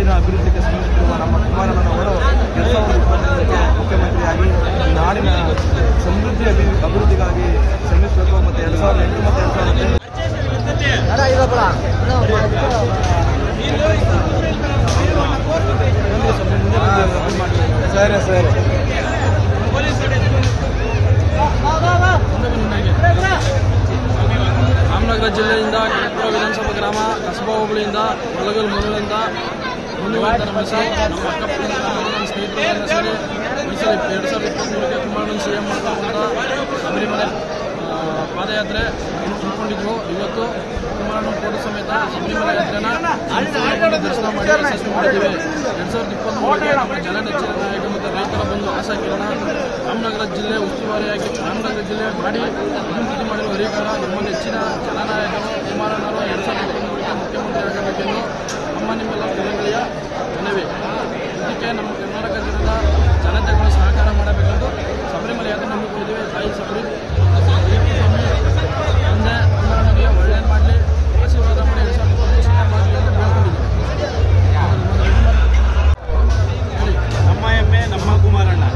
ನಾಡಿನ ಅಭಿವೃದ್ಧಿಗೆ ಶ್ರಮಿಸುತ್ತಿರುವ ನಮ್ಮ ಕುಮಾರಣ್ಣನವರು ಎರಡು ಸಾವಿರದ ಇಪ್ಪತ್ತೈದಕ್ಕೆ ಮುಖ್ಯಮಂತ್ರಿಯಾಗಿ ಈ ನಾಡಿನ ಸಮೃದ್ಧಿ ಅಭಿ ಅಭಿವೃದ್ಧಿಗಾಗಿ ಶ್ರಮಿಸಬೇಕು ಮತ್ತು ಎರಡು ಸಾವಿರದ ಎಂಟು ಮತ್ತು ಎರಡು ಸಾವಿರದ ಹದಿನೆಂಟು ಸರಿ ಸರಿ ರಾಮನಗರ ಜಿಲ್ಲೆಯಿಂದ ಕೆಳಪುರ ವಿಧಾನಸಭಾ ಗ್ರಾಮ ಕಸಬಾ ಹೋಬಳಿಯಿಂದ ಒಳಗಲ್ ಮೂಲಗಳಿಂದ ಮುಂದುವರೆದ ನಮ್ಮ ಹೆಸರು ನಮ್ಮ ಅಕ್ಕಪಕ್ಕದ ಗ್ರಾಮದ ನಮ್ಮ ಸ್ನೇಹಿತರೆಲ್ಲ ಸೇರಿ ಈ ಸಲ ಎರಡು ಸಾವಿರದ ಇಪ್ಪತ್ತ್ಮೂರಕ್ಕೆ ಕುಮಾರಣ್ಣನ ಸಿ ಎಂ ಮಾಡ್ಕೊಂಡು ಶಬರಿಮಲೆ ಆ, ಪಾದಯಾತ್ರೆ ಹಮ್ಮಿಕೊಂಡಿದ್ರು ಇವತ್ತು ಕುಮಾರಣ್ಣ ಫೋಟೋ ಸಮೇತ ಶಬರಿಮಲೆ ಯಾತ್ರೆನ ಸಂಪೂರ್ಣವಾಗಿ ದರ್ಶನ ಮಾಡಿ ಯಶಸ್ವಿ ಮಾಡಿದ್ದೀವಿ ಎರಡು ಸಾವಿರದ ಇಪ್ಪತ್ತ್ಮೂರಕ್ಕೆ ನಮ್ಮ ಜಲನೆಚ್ಚಿನ ನಾಯಕ ಮತ್ತು ರೈತರ ಬಂಧು ಆಶಾ ಕಿರಣ ರಾಮನಗರ ಜಿಲ್ಲೆ ಉಸ್ತುವಾರಿಯಾಗಿ ರಾಮನಗರ ಜಿಲ್ಲೆ ಮಾಡಿ ಅಭಿವೃದ್ಧಿ ಮಾಡಿರುವ ಹರಿಕಾರ ನಮ್ಮ ನೆಚ್ಚಿನ ಜನನಾಯಕರು ಕುಮಾರಣ್ಣರು ಎರಡು ಸಾವಿರದ ಇಪ್ಪತ್ತ್ಮೂರಕ್ಕೆ ಮುಖ್ಯಮಂತ್ರಿ ಆಗಬೇಕೆಂದು ನಮ್ಮ ನಿಮ್ಮೆಲ್ಲ ಪ್ರಜೆಗಳಿಗೆ ಮನವಿ ಇದಕ್ಕೆ ನಮ್ಮ ಕರ್ನಾಟಕ ಜನದ ಜನತೆಗಳು ಸಹಕಾರ ಮಾಡಬೇಕೆಂದು ಶಬರಿಮಲೆ ಯಾತ್ರೆ ನಂಬಿಕೊಂಡಿದ್ದೇವೆ ತಾಯಿ ಶಬರಿ ಮುಂದೆ ಕುಮಾರಣ್ಣನಿಗೆ ಒಳ್ಳೆಯದು ಮಾಡಲಿ ಆಶೀರ್ವಾದ ಮಾಡಿ ಎರಡು ಸಾವಿರದ ಇಪ್ಪತ್ತ್ಮೂರು ಮಾಡಲಿ ಅಂತ ಬೇಡ್ಕೊಂಡಿದ್ದೇವೆ ಹೇಳಿ ನಮ್ಮ ಹೆಮ್ಮೆ ನಮ್ಮ ಕುಮಾರಣ್ಣ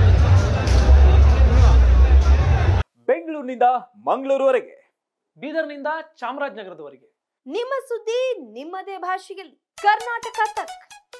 ಬೆಂಗಳೂರಿನಿಂದ ಮಂಗಳೂರುವರೆಗೆ ಬೀದರ್ನಿಂದ ಚಾಮರಾಜನಗರದವರೆಗೆ ನಿಮ್ಮ ಸುದ್ದಿ ನಿಮ್ಮದೇ ಭಾಷೆಯಲ್ಲಿ ಕರ್ನಾಟಕ ತಕ್